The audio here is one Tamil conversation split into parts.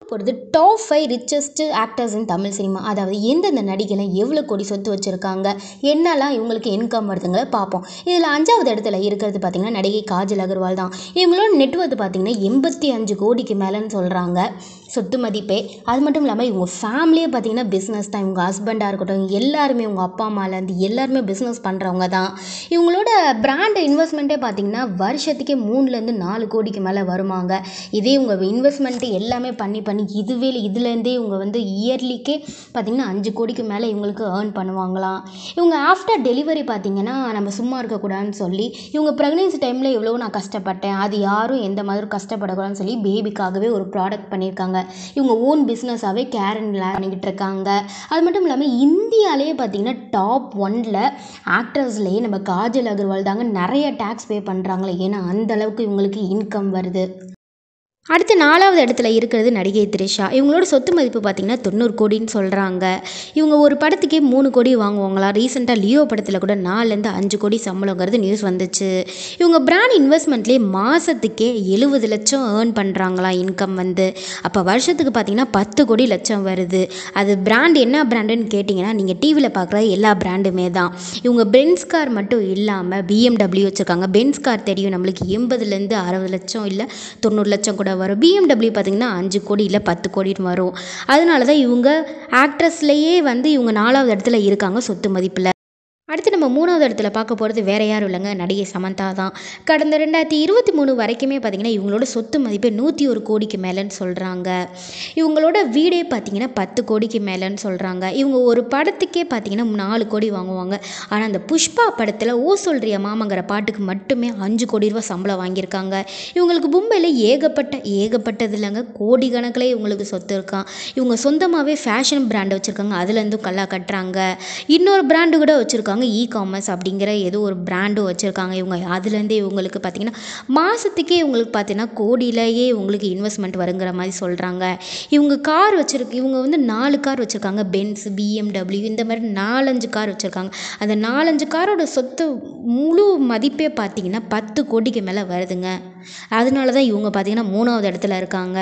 போகிறது top five richest actors in Tamil cinema அதாவது எந்தெந்த நடிகளை எவ்வளோ கோடி சொத்து வச்சுருக்காங்க என்னெல்லாம் இவங்களுக்கு இன்கம் வருதுங்களை பார்ப்போம் இதில் அஞ்சாவது இடத்துல இருக்கிறது பார்த்திங்கன்னா நடிகை காஜல் அகர்வால் தான் இவங்களோட நெட்ஒர்த் பார்த்திங்கன்னா எண்பத்தி அஞ்சு கோடிக்கு மேலேன்னு சொல்கிறாங்க சொத்து மதிப்பே அது மட்டும் இல்லாமல் இவங்க ஃபேமிலியே பார்த்திங்கன்னா பிஸ்னஸ் தான் இவங்க ஹஸ்பண்டாக இருக்கட்டும் எல்லாருமே இவங்க அப்பா அம்மாலேருந்து எல்லாருமே பிஸ்னஸ் பண்ணுறவங்க தான் இவங்களோட பிராண்ட் இன்வெஸ்ட்மெண்ட்டே பார்த்திங்கன்னா வருஷத்துக்கே மூணுலேருந்து நாலு கோடிக்கு மேலே வருமாங்க இதே இவங்க இன்வெஸ்ட்மெண்ட்டு எல்லாமே பண்ணி பண்ணி இதுவே இதுலேருந்தே இவங்க வந்து இயர்லிக்கே பார்த்திங்கன்னா அஞ்சு கோடிக்கு மேலே இவங்களுக்கு ஏர்ன் பண்ணுவாங்களாம் இவங்க ஆஃப்டர் டெலிவரி பார்த்திங்கன்னா நம்ம சும்மா இருக்கக்கூடாதுன்னு சொல்லி இவங்க ப்ரெக்னென்சி டைமில் எவ்வளோ நான் கஷ்டப்பட்டேன் அது யாரும் எந்த மாதிரி கஷ்டப்படக்கூடாதுன்னு சொல்லி பேபிக்காகவே ஒரு ப்ராடக்ட் பண்ணியிருக்காங்க இவங்க ஓன் பிஸ்னஸாகவே கேரன்ல பண்ணிக்கிட்டு இருக்காங்க அது மட்டும் இல்லாமல் இந்தியாவிலேயே பார்த்திங்கன்னா டாப் ஒனில் ஆக்டர்ஸ்லேயே நம்ம காஜல் அகர்வால் தாங்க நிறைய டேக்ஸ் பே பண்ணுறாங்களே ஏன்னா அந்த அளவுக்கு இவங்களுக்கு இன்கம் வருது அடுத்து நாலாவது இடத்துல இருக்கிறது நடிகை த்ரிஷா இவங்களோட சொத்து மதிப்பு பார்த்திங்கன்னா தொண்ணூறு கோடின்னு சொல்கிறாங்க இவங்க ஒரு படத்துக்கே மூணு கோடி வாங்குவாங்களாம் ரீசெண்டாக லியோ படத்தில் கூட நாலுலேருந்து அஞ்சு கோடி சம்பளங்கிறது நியூஸ் வந்துச்சு இவங்க பிராண்ட் இன்வெஸ்ட்மெண்ட்லேயே மாதத்துக்கே எழுபது லட்சம் ஏர்ன் பண்ணுறாங்களாம் இன்கம் வந்து அப்போ வருஷத்துக்கு பார்த்திங்கன்னா பத்து கோடி லட்சம் வருது அது பிராண்ட் என்ன பிராண்டுன்னு கேட்டிங்கன்னா நீங்கள் டிவியில் பார்க்குற எல்லா பிராண்டுமே தான் இவங்க பென்ஸ் கார் மட்டும் இல்லாமல் பிஎம்டபிள்யூ வச்சுருக்காங்க பென்ஸ் கார் தெரியும் நம்மளுக்கு எண்பதுலேருந்து அறுபது லட்சம் இல்லை தொண்ணூறு லட்சம் கூட வரும் பிஎம்டபிள்யூ பார்த்திங்கன்னா அஞ்சு கோடி இல்லை பத்து கோடின்னு வரும் அதனால தான் இவங்க ஆக்ட்ரஸ்லேயே வந்து இவங்க நாலாவது இடத்துல இருக்காங்க சொத்து மதிப்பில் அடுத்து நம்ம மூணாவது இடத்துல பார்க்க போகிறது வேற யாரும் இல்லைங்க நடிகை சமந்தா தான் கடந்த ரெண்டாயிரத்தி இருபத்தி மூணு வரைக்குமே பார்த்திங்கன்னா இவங்களோட சொத்து மதிப்பு நூற்றி ஒரு கோடிக்கு மேலேன்னு சொல்கிறாங்க இவங்களோட வீடே பார்த்திங்கன்னா பத்து கோடிக்கு மேலேன்னு சொல்கிறாங்க இவங்க ஒரு படத்துக்கே பார்த்திங்கன்னா நாலு கோடி வாங்குவாங்க ஆனால் அந்த புஷ்பா படத்தில் ஓ சொல்றிய மாமங்கிற பாட்டுக்கு மட்டுமே அஞ்சு கோடி ரூபா சம்பளம் வாங்கியிருக்காங்க இவங்களுக்கு மும்பையில் ஏகப்பட்ட ஏகப்பட்டது இல்லைங்க கோடி கணக்கில் இவங்களுக்கு சொத்து இருக்கான் இவங்க சொந்தமாகவே ஃபேஷன் பிராண்ட் வச்சுருக்காங்க அதுலேருந்தும் கல்லா கட்டுறாங்க இன்னொரு பிராண்டு கூட வச்சுருக்காங்க இ காமர்ஸ் அப்படிங்கிற ஏதோ ஒரு பிராண்டும் வச்சுருக்காங்க இவங்க அதுலேருந்தே இவங்களுக்கு பார்த்திங்கன்னா மாதத்துக்கே இவங்களுக்கு பார்த்தீங்கன்னா கோடியிலேயே இவங்களுக்கு இன்வெஸ்ட்மெண்ட் வருங்கிற மாதிரி சொல்கிறாங்க இவங்க கார் வச்சுருக்கு இவங்க வந்து நாலு கார் வச்சுருக்காங்க பென்ஸ் பிஎம்டபிள்யூ இந்த மாதிரி நாலஞ்சு கார் வச்சுருக்காங்க அந்த நாலஞ்சு காரோட சொத்து முழு மதிப்பே பார்த்திங்கன்னா பத்து கோடிக்கு மேலே வருதுங்க அதனால தான் இவங்க பார்த்திங்கன்னா மூணாவது இடத்துல இருக்காங்க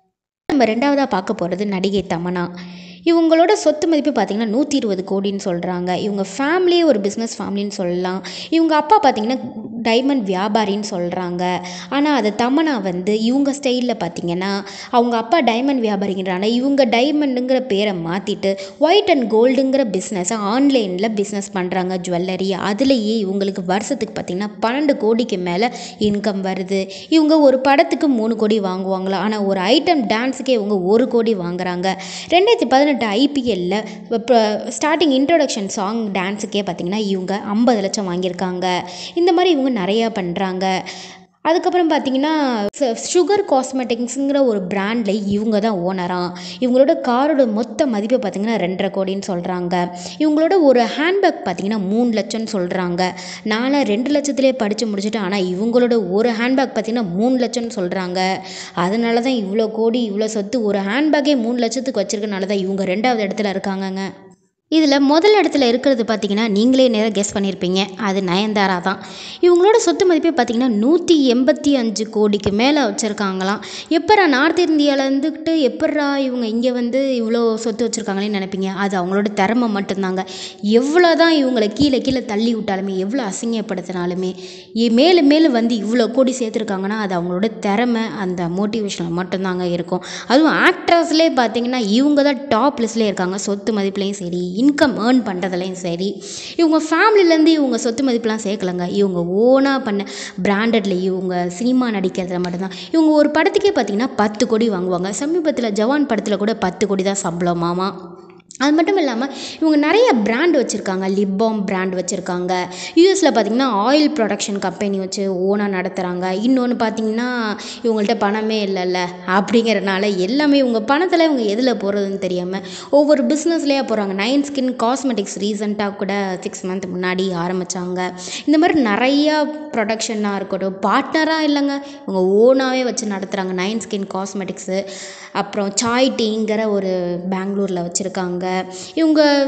நம்ம ரெண்டாவதாக பார்க்க போகிறது நடிகை தமனா இவங்களோட சொத்து மதிப்பு பார்த்திங்கன்னா நூற்றி இருபது கோடின்னு சொல்கிறாங்க இவங்க ஃபேமிலியே ஒரு பிஸ்னஸ் ஃபேமிலின்னு சொல்லலாம் இவங்க அப்பா பார்த்திங்கன்னா டைமண்ட் வியாபாரின்னு சொல்கிறாங்க ஆனால் அது தமனா வந்து இவங்க ஸ்டைலில் பார்த்திங்கன்னா அவங்க அப்பா டைமண்ட் வியாபாரிங்கிறாங்க இவங்க டைமண்டுங்கிற பேரை மாற்றிட்டு ஒயிட் அண்ட் கோல்டுங்கிற பிஸ்னஸை ஆன்லைனில் பிஸ்னஸ் பண்ணுறாங்க ஜுவல்லரி அதுலேயே இவங்களுக்கு வருஷத்துக்கு பார்த்திங்கன்னா பன்னெண்டு கோடிக்கு மேலே இன்கம் வருது இவங்க ஒரு படத்துக்கு மூணு கோடி வாங்குவாங்களா ஆனால் ஒரு ஐட்டம் டான்ஸுக்கே இவங்க ஒரு கோடி வாங்குறாங்க ரெண்டாயிரத்தி பதினெட்டு ஐபிஎல்லில் இப்போ ஸ்டார்டிங் இன்ட்ரொடக்ஷன் சாங் டான்ஸுக்கே பார்த்திங்கன்னா இவங்க ஐம்பது லட்சம் வாங்கியிருக்காங்க இந்த மாதிரி இவங்க நிறையா பண்ணுறாங்க அதுக்கப்புறம் பார்த்தீங்கன்னா சுகர் காஸ்மெட்டிக்ஸுங்கிற ஒரு பிராண்டில் இவங்க தான் ஓனராக இவங்களோட காரோட மொத்த மதிப்பு பார்த்திங்கன்னா ரெண்டரை கோடின்னு சொல்கிறாங்க இவங்களோட ஒரு ஹேண்ட்பேக் பார்த்திங்கன்னா மூணு லட்சம்னு சொல்கிறாங்க நானும் ரெண்டு லட்சத்துலேயே படித்து முடிச்சுட்டு ஆனால் இவங்களோட ஒரு ஹேண்ட்பேக் பார்த்திங்கன்னா மூணு லட்சம்னு சொல்கிறாங்க அதனால தான் இவ்வளோ கோடி இவ்வளோ சொத்து ஒரு ஹேண்ட்பேக்கே மூணு லட்சத்துக்கு வச்சுருக்கனால தான் இவங்க ரெண்டாவது இடத்துல இருக்காங்கங்க இதில் முதல் இடத்துல இருக்கிறது பார்த்தீங்கன்னா நீங்களே நேராக கெஸ் பண்ணியிருப்பீங்க அது நயன்தாரா தான் இவங்களோட சொத்து மதிப்பே பார்த்தீங்கன்னா நூற்றி எண்பத்தி அஞ்சு கோடிக்கு மேலே வச்சுருக்காங்களாம் எப்பரா நார்த் இந்தியாவில் இருந்துக்கிட்டு எப்பட்றா இவங்க இங்கே வந்து இவ்வளோ சொத்து வச்சுருக்காங்களேன்னு நினைப்பீங்க அது அவங்களோட திறமை மட்டும்தாங்க எவ்வளோ தான் இவங்களை கீழே கீழே தள்ளி விட்டாலுமே எவ்வளோ அசிங்கப்படுத்தினாலுமே இ- மேலும் மேலும் வந்து இவ்வளோ கோடி சேர்த்துருக்காங்கன்னா அது அவங்களோட திறமை அந்த மோட்டிவேஷனில் மட்டும்தாங்க இருக்கும் அதுவும் ஆக்ட்ரஸ்லேயே பார்த்தீங்கன்னா இவங்க தான் டாப் லிஸ்ட்லேயே இருக்காங்க சொத்து மதிப்புலேயும் சரி இன்கம் ஏர்ன் பண்ணுறதுலையும் சரி இவங்க ஃபேமிலிலேருந்து இவங்க சொத்து மதிப்புலாம் சேர்க்கலங்க இவங்க ஓனாக பண்ண பிராண்டட்ல இவங்க சினிமா நடிக்கிறதுல மட்டும்தான் இவங்க ஒரு படத்துக்கே பார்த்தீங்கன்னா பத்து கோடி வாங்குவாங்க சமீபத்தில் ஜவான் படத்தில் கூட பத்து கோடி தான் சம்பளமாமா அது மட்டும் இல்லாமல் இவங்க நிறைய பிராண்ட் வச்சுருக்காங்க லிப்பாம் பிராண்ட் வச்சுருக்காங்க யூஎஸில் பார்த்திங்கன்னா ஆயில் ப்ரொடக்ஷன் கம்பெனி வச்சு ஓனாக நடத்துகிறாங்க இன்னொன்று பார்த்திங்கன்னா இவங்கள்ட்ட பணமே இல்லைல்ல அப்படிங்கிறனால எல்லாமே இவங்க பணத்தில் இவங்க எதில் போகிறதுன்னு தெரியாமல் ஒவ்வொரு பிஸ்னஸ்லேயே போகிறாங்க நைன் ஸ்கின் காஸ்மெட்டிக்ஸ் ரீசெண்டாக கூட சிக்ஸ் மந்த் முன்னாடி ஆரம்பித்தாங்க இந்த மாதிரி நிறையா ப்ரொடக்ஷனாக இருக்கட்டும் பார்ட்னராக இல்லைங்க இவங்க ஓனாகவே வச்சு நடத்துகிறாங்க நைன் ஸ்கின் காஸ்மெட்டிக்ஸு அப்புறம் சாய் டீங்கிற ஒரு பெங்களூரில் வச்சுருக்காங்க இவங்க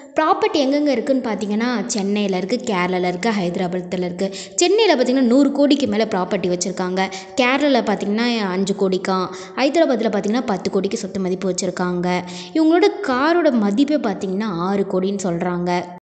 ப்ராப்பர்ட்டி எங்கெங்கே இருக்குதுன்னு பார்த்தீங்கன்னா சென்னையில் இருக்குது கேரளாவில் இருக்குது ஹைதராபாத்தில் இருக்குது சென்னையில் பார்த்தீங்கன்னா நூறு கோடிக்கு மேலே ப்ராப்பர்ட்டி வச்சுருக்காங்க கேரளாவில் பார்த்தீங்கன்னா அஞ்சு கோடிக்காம் ஹைதராபாத்தில் பார்த்தீங்கன்னா பத்து கோடிக்கு சொத்து மதிப்பு வச்சுருக்காங்க இவங்களோட காரோட மதிப்பே பார்த்தீங்கன்னா ஆறு கோடின்னு சொல்கிறாங்க